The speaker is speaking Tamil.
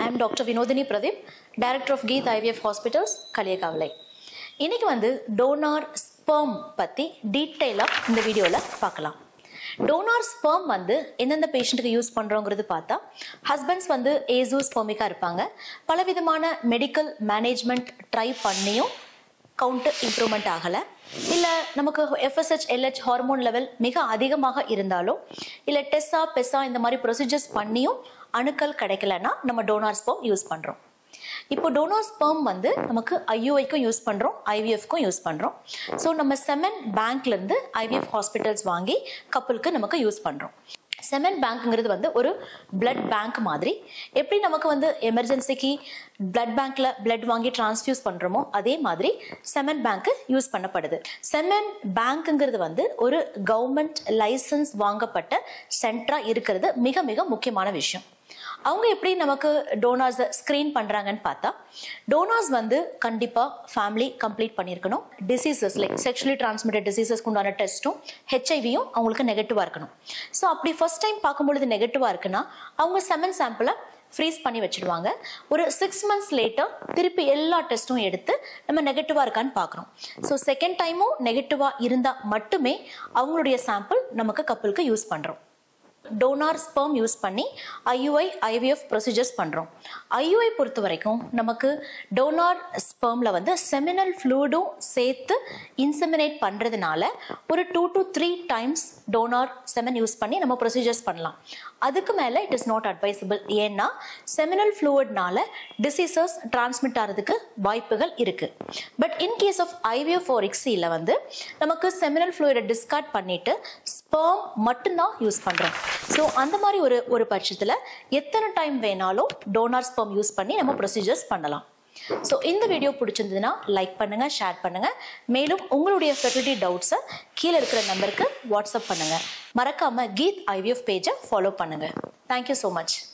I am doctor Vinodhini Pradeep director of Keeth IVF hospitals Kaliyakkavilai இன்னைக்கு வந்து டோனார் ஸ்பெர்ம் பற்றி டீட்டெயிலாக இந்த வீடியோவில் பார்க்கலாம் டோனார் ஸ்பெர்ம் வந்து எந்தெந்த பேஷண்ட்டுக்கு யூஸ் பண்ணுறோங்கிறது பார்த்தா ஹஸ்பண்ட்ஸ் வந்து ஏசூ ஸ்பெர்மிக்காக இருப்பாங்க பலவிதமான மெடிக்கல் மேனேஜ்மெண்ட் ட்ரை பண்ணியும் கவுண்ட் இம்ப்ரூவ்மெண்ட் ஆகலை இல்லை நமக்கு எஃப்எஸ்ஹெச் எல்ஹெச் ஹார்மோன் லெவல் மிக அதிகமாக இருந்தாலோ இல்லை டெஸ்ஸா பெஸ்ஸா இந்த மாதிரி ப்ரொசீஜர்ஸ் பண்ணியும் அணுக்கள் கிடைக்கலன்னா நம்ம டோனார் ஸ்பெர்ம் யூஸ் பண்ணுறோம் இப்போ டோனார் ஸ்பெர்ம் வந்து நமக்கு ஐயூஐக்கும் யூஸ் பண்ணுறோம் ஐவிஎஃப்க்கும் யூஸ் பண்ணுறோம் ஸோ நம்ம செமன் பேங்க்லேருந்து ஐவிஎஃப் ஹாஸ்பிட்டல்ஸ் வாங்கி கப்பலுக்கு நமக்கு யூஸ் பண்ணுறோம் செமன் பேங்க்ங்கிறது வந்து ஒரு பிளட் பேங்க் மாதிரி எப்படி நமக்கு வந்து எமர்ஜென்சிக்கு பிளட் பேங்க்ல பிளட் வாங்கி டிரான்ஸ்ஃபியூஸ் பண்றோமோ அதே மாதிரி செமன் பேங்க் யூஸ் பண்ணப்படுது செமன் பேங்க்ங்கிறது வந்து ஒரு கவர்மெண்ட் லைசன்ஸ் வாங்கப்பட்ட சென்டரா இருக்கிறது மிக மிக முக்கியமான விஷயம் அவங்க எப்படி நமக்கு டோனார்ஸை ஸ்க்ரீன் பண்ணுறாங்கன்னு பார்த்தா டோனார்ஸ் வந்து கண்டிப்பாக ஃபேமிலி கம்ப்ளீட் பண்ணியிருக்கணும் டிசீசஸ் லைக் செக்ஷுவலி டிரான்ஸ்மிட்டட் டிசீசஸ்க்கு உண்டான டெஸ்ட்டும் ஹெச்ஐவியும் அவங்களுக்கு நெகட்டிவாக இருக்கணும் ஸோ அப்படி ஃபர்ஸ்ட் டைம் பார்க்கும்பொழுது நெகட்டிவாக இருக்குன்னா அவங்க செமன் சாம்பிளை ஃப்ரீஸ் பண்ணி வச்சுடுவாங்க ஒரு சிக்ஸ் மந்த்ஸ் லேட்டர் திருப்பி எல்லா டெஸ்ட்டும் எடுத்து நம்ம நெகட்டிவாக இருக்கான்னு பார்க்குறோம் ஸோ செகண்ட் டைமும் நெகட்டிவாக இருந்தால் மட்டுமே அவங்களுடைய சாம்பிள் நமக்கு கப்பலுக்கு யூஸ் பண்ணுறோம் டோனார் ஸ்பெர்ம் யூஸ் பண்ணி ஐயுஐ ஐவிஎஃப் ப்ரொசீஜர்ஸ் பண்ணுறோம் ஐயுஐ பொறுத்த வரைக்கும் நமக்கு டோனார் ஸ்பெர்மில் வந்து செமினல் ஃப்ளூடும் சேர்த்து இன்செமினேட் பண்ணுறதுனால ஒரு two to three times donor semen use பண்ணி நம்ம ப்ரொசீஜர்ஸ் பண்ணலாம் அதுக்கு மேலே இட் இஸ் நாட் அட்வைசபிள் ஏன்னா செமினல் ஃப்ளூயிட்னால டிசீசஸ் டிரான்ஸ்மிட் ஆகிறதுக்கு வாய்ப்புகள் இருக்குது but in case of IVF or இக்ஸியில் வந்து நமக்கு செமினல் ஃப்ளூயிடை டிஸ்கார்ட் பண்ணிட்டு ஸ்பெர்ம் மட்டும்தான் யூஸ் பண்ணுறோம் ஸோ அந்த மாதிரி ஒரு ஒரு பட்சத்தில் எத்தனை டைம் வேணாலும் டோனார் ஸ்பெர்ம் யூஸ் பண்ணி நம்ம ப்ரொசீஜர்ஸ் பண்ணலாம் ஸோ இந்த வீடியோ பிடிச்சிருந்ததுன்னா லைக் பண்ணுங்க ஷேர் பண்ணுங்க மேலும் உங்களுடைய ஃபெர்டிலிட்டி டவுட்ஸை கீழே இருக்கிற நம்பருக்கு வாட்ஸ்அப் பண்ணுங்க மறக்காம கீத் ஐவிஎஃப் பேஜை ஃபாலோ பண்ணுங்க தேங்க்யூ ஸோ மச்